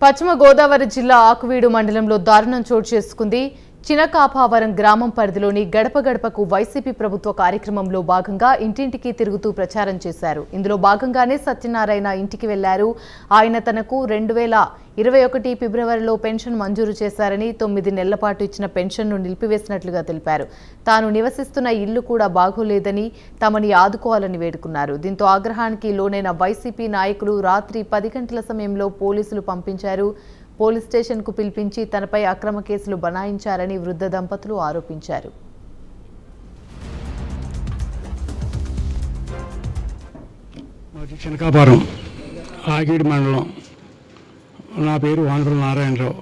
పశ్చిమ గోదావరి జిల్లా ఆకువీడు మండలంలో దారుణం చోటు చేసుకుంది చినకాపావరం గ్రామం పరిధిలోని గడప గడపకు వైసీపీ ప్రభుత్వ కార్యక్రమంలో భాగంగా ఇంటింటికి తిరుగుతూ ప్రచారం చేశారు ఇందులో భాగంగానే సత్యనారాయణ ఇంటికి వెళ్లారు ఆయన తనకు రెండు వేల ఇరవై ఒకటి ఫిబ్రవరిలో పెన్షన్ మంజూరు చేశారని తొమ్మిది నెలల పాటు ఇచ్చిన పెన్షన్ను నిలిపివేసినట్లుగా తెలిపారు తాను నివసిస్తున్న ఇల్లు కూడా బాగోలేదని తమని ఆదుకోవాలని వేడుకున్నారు దీంతో ఆగ్రహానికి లోనైన వైసీపీ నాయకులు రాత్రి పది గంటల సమయంలో పోలీసులు పంపించారు పోలీస్ స్టేషన్కు పిలిపించి తనపై అక్రమ కేసులు బనాయించారని వృద్ధ దంపతులు ఆరోపించారు మాది చినకాపురం ఆగిడి మండలం నా పేరు వానపల్లి నారాయణరావు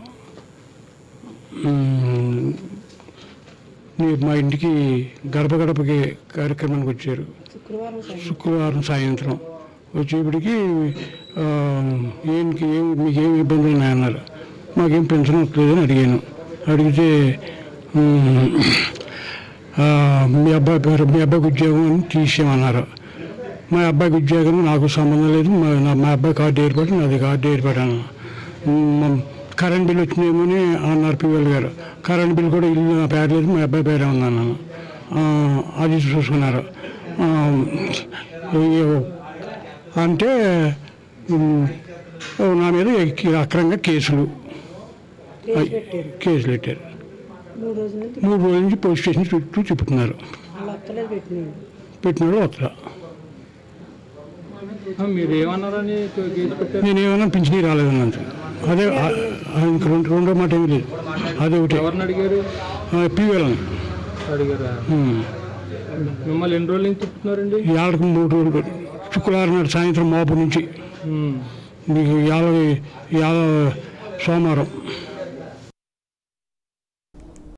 మ్మ్. మీరు మా ఇంటికి గడప గడపకి కార్యక్రమానికి వచ్చారు శుక్రవారం సాయంత్రం వచ్చేప్పటికి ఆ, ఏంటి ఏం మీకు ఏమి ఇబ్బందులు ఉన్నాయన్నారు మాకేం పెన్షన్ వస్తలేదని అడిగాను అడిగితే మ్మ్, ఆ, మీ అబ్బాయి పేరు మీ అబ్బాయికి ఉద్యోగం అని తీసేయమన్నారు మా అబ్బాయికి ఉద్యోగం నాకు సంబంధం లేదు మా నా- మా అబ్బాయి కార్డు ఏర్పాటు నాది కార్డు ఏర్పడాను కరెంట్ బిల్ వచ్చినాయేమని అన్నారు పిల్లలు గారు కరెంట్ బిల్ కూడా ఇల్లు నా పేరు లేదు మా అబ్బాయి పేరే ఉందన్నాను ఆ, అది చూసుకున్నారు ఆ, ఈ- అంటే ఉమ్, ఓ నా మీద ఎక్కి- అక్రమంగా కేసులు కేసులు పెట్టారు మూడు రోజుల నుంచి మూడు రోజుల నుంచి పోలీస్ స్టేషన్ చుట్టూ తిప్పుతున్నారు వాళ్ళు వస్తలేదు పెట్టినాడు పెట్టినాడు వస్తా మీరు ఏమన్నారని కేసు పెట్టారు నేను ఏమైనా పింఛనీ రాలేదన్నంత అదే ఆ- ఆ ఇంక రెండు రెండో మాట ఏమి లేదు అదే ఒకటి ఎవరిని అడిగారు పీవేలని అడిగారా మిమ్మల్ని ఎన్ని రోజుల నుంచి తిప్పుతున్నారండి ఏళ్ళకు మూడు రోజులు పెట్టి శుక్రవారం నాడు సాయంత్రం మోపు నుంచి ఉమ్. మీకు యాభై యాభై సోమవారం